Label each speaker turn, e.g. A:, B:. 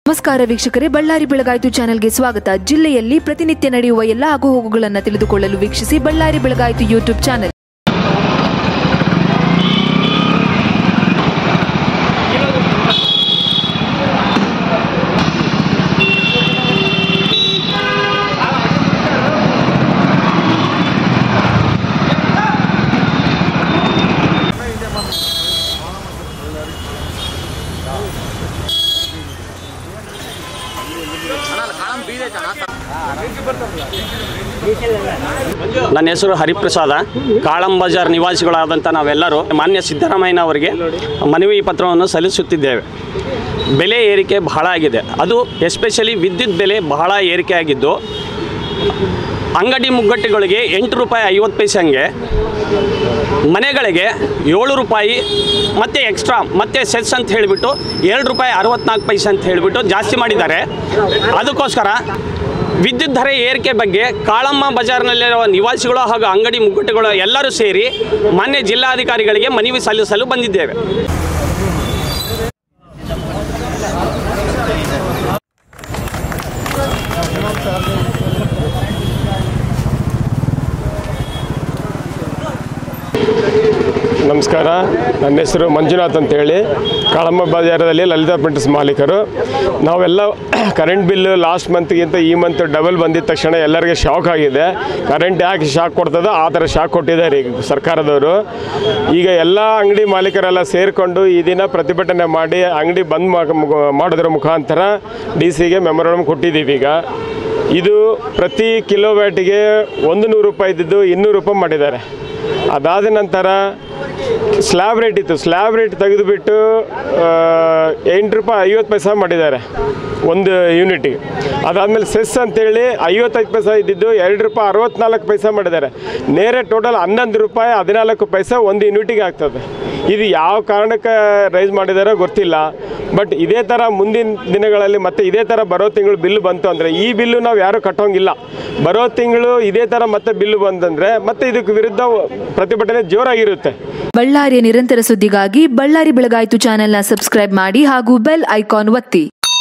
A: ನಮಸ್ಕಾರ ವೀಕ್ಷಕರೇ ಬಳ್ಳಾರಿ ಬೆಳಗಾಯಿತು ಚಾನೆಲ್ಗೆ ಸ್ವಾಗತ ಜಿಲ್ಲೆಯಲ್ಲಿ ಪ್ರತಿನಿತ್ಯ ನಡೆಯುವ ಎಲ್ಲ ಆಗುಹೋಗುಗಳನ್ನು ತಿಳಿದುಕೊಳ್ಳಲು ವೀಕ್ಷಿಸಿ ಬಳ್ಳಾರಿ ಬೆಳಗಾಯಿತು ಯೂಟ್ಯೂಬ್ ಚಾನೆಲ್
B: ನನ್ನ ಹೆಸರು ಹರಿಪ್ರಸಾದ ಕಾಳಂ ಬಜಾರ್ ನಿವಾಸಿಗಳಾದಂಥ ನಾವೆಲ್ಲರೂ ಮಾನ್ಯ ಸಿದ್ದರಾಮಯ್ಯನವರಿಗೆ ಮನವಿ ಪತ್ರವನ್ನು ಸಲ್ಲಿಸುತ್ತಿದ್ದೇವೆ ಬೆಲೆ ಏರಿಕೆ ಬಹಳ ಆಗಿದೆ ಅದು ಎಸ್ಪೆಷಲಿ ವಿದ್ಯುತ್ ಬೆಲೆ ಬಹಳ ಏರಿಕೆ ಆಗಿದ್ದು ಅಂಗಡಿ ಮುಗ್ಗಟ್ಟುಗಳಿಗೆ ಎಂಟು ರೂಪಾಯಿ ಐವತ್ತು ಪೈಸಂಗೆ ಮನೆಗಳಿಗೆ ಏಳು ರೂಪಾಯಿ ಮತ್ತು ಎಕ್ಸ್ಟ್ರಾ ಮತ್ತೆ ಸೆಸ್ ಅಂತ ಹೇಳಿಬಿಟ್ಟು ಎರಡು ರೂಪಾಯಿ ಅರವತ್ನಾಲ್ಕು ಪೈಸೆ ಅಂತ ಹೇಳಿಬಿಟ್ಟು ಜಾಸ್ತಿ ಮಾಡಿದ್ದಾರೆ ಅದಕ್ಕೋಸ್ಕರ ವಿದ್ಯುತ್ ದರ ಏರಿಕೆ ಬಗ್ಗೆ ಕಾಳಮ್ಮ ಬಜಾರ್ನಲ್ಲಿರುವ ನಿವಾಸಿಗಳು ಹಾಗೂ ಅಂಗಡಿ ಮುಗ್ಗಟ್ಟುಗಳು ಎಲ್ಲರೂ ಸೇರಿ ಮಾನ್ಯ ಜಿಲ್ಲಾಧಿಕಾರಿಗಳಿಗೆ ಮನವಿ ಸಲ್ಲಿಸಲು ಬಂದಿದ್ದೇವೆ
C: ನಮಸ್ಕಾರ ನನ್ನ ಹೆಸರು ಮಂಜುನಾಥ್ ಅಂತೇಳಿ ಕಾಳಮ್ಮ ಬಜಾರದಲ್ಲಿ ಲಲಿತಾ ಪ್ರಿಂಟರ್ಸ್ ಮಾಲೀಕರು ನಾವೆಲ್ಲ ಕರೆಂಟ್ ಬಿಲ್ಲು ಲಾಸ್ಟ್ ಮಂತ್ಗಿಂತ ಈ ಮಂತ್ ಡಬಲ್ ಬಂದಿದ ತಕ್ಷಣ ಎಲ್ಲರಿಗೆ ಶಾಕ್ ಆಗಿದೆ ಕರೆಂಟ್ ಯಾಕೆ ಶಾಕ್ ಕೊಡ್ತದೋ ಆ ಥರ ಶಾಕ್ ಕೊಟ್ಟಿದ್ದಾರೆ ಈಗ ಸರ್ಕಾರದವರು ಈಗ ಎಲ್ಲ ಅಂಗಡಿ ಮಾಲೀಕರೆಲ್ಲ ಸೇರಿಕೊಂಡು ಈ ದಿನ ಪ್ರತಿಭಟನೆ ಮಾಡಿ ಅಂಗಡಿ ಬಂದ್ ಮಾ- ಮಾಡೋದ್ರ ಮುಖಾಂತರ ಡಿ ಸಿಗೆ ಮೆಮೊರಂಡಮ್ ಕೊಟ್ಟಿದ್ದೀವಿ ಈಗ ಇದು ಪ್ರತಿ ಕಿಲೋವ್ಯಾಟಿಗೆ ಒಂದು ನೂರು ರೂಪಾಯಿ ಇದ್ದಿದ್ದು ಇನ್ನೂರು ರೂಪಾಯಿ ಮಾಡಿದ್ದಾರೆ ಅದಾದ ನಂತರ ಸ್ಲ್ಯಾಬ್ ರೇಟ್ ಇತ್ತು ಸ್ಲ್ಯಾಬ್ ರೇಟ್ ತೆಗೆದುಬಿಟ್ಟು ಎಂಟು ರೂಪಾಯಿ ಐವತ್ತು ಪೈಸೆ ಮಾಡಿದ್ದಾರೆ ಒಂದು ಯೂನಿಟಿಗೆ ಅದಾದಮೇಲೆ ಸೆಸ್ ಅಂತೇಳಿ ಐವತ್ತೈದು ಪೈಸೆ ಇದ್ದಿದ್ದು ಎರಡು ರೂಪಾಯಿ ಅರವತ್ನಾಲ್ಕು ಪೈಸೆ ಮಾಡಿದ್ದಾರೆ ನೇರ ಟೋಟಲ್ ಹನ್ನೊಂದು ರೂಪಾಯಿ ಹದಿನಾಲ್ಕು ಪೈಸೆ ಒಂದು ಯೂನಿಟಿಗೆ ಆಗ್ತದೆ ಇದು ಯಾವ ಕಾರಣಕ್ಕೆ ರೈಸ್ ಮಾಡಿದಾರೋ ಗೊತ್ತಿಲ್ಲ ಬಟ್ ಇದೇ ಥರ ಮುಂದಿನ ದಿನಗಳಲ್ಲಿ ಮತ್ತೆ ಇದೇ ಥರ ಬರೋ ತಿಂಗಳು ಬಿಲ್ ಬಂತು ಅಂದರೆ ಈ ಬಿಲ್ಲು ನಾವು ಯಾರೂ ಕಟ್ಟೋಂಗಿಲ್ಲ ಬರೋ ತಿಂಗಳು ಇದೇ ಥರ ಮತ್ತೆ ಬಿಲ್ಲು ಬಂತಂದರೆ ಮತ್ತೆ ಇದಕ್ಕೆ ವಿರುದ್ಧ ಪ್ರತಿಭಟನೆ ಜೋರಾಗಿರುತ್ತೆ
A: ಬಳ್ಳಾರಿಯ ನಿರಂತರ ಸುದ್ದಿಗಾಗಿ ಬಳ್ಳಾರಿ ಬೆಳಗಾಯಿತು ಚಾನೆಲ್ನ ಸಬ್ಸ್ಕ್ರೈಬ್ ಮಾಡಿ ಹಾಗೂ ಬೆಲ್ ಐಕಾನ್ ಒತ್ತಿ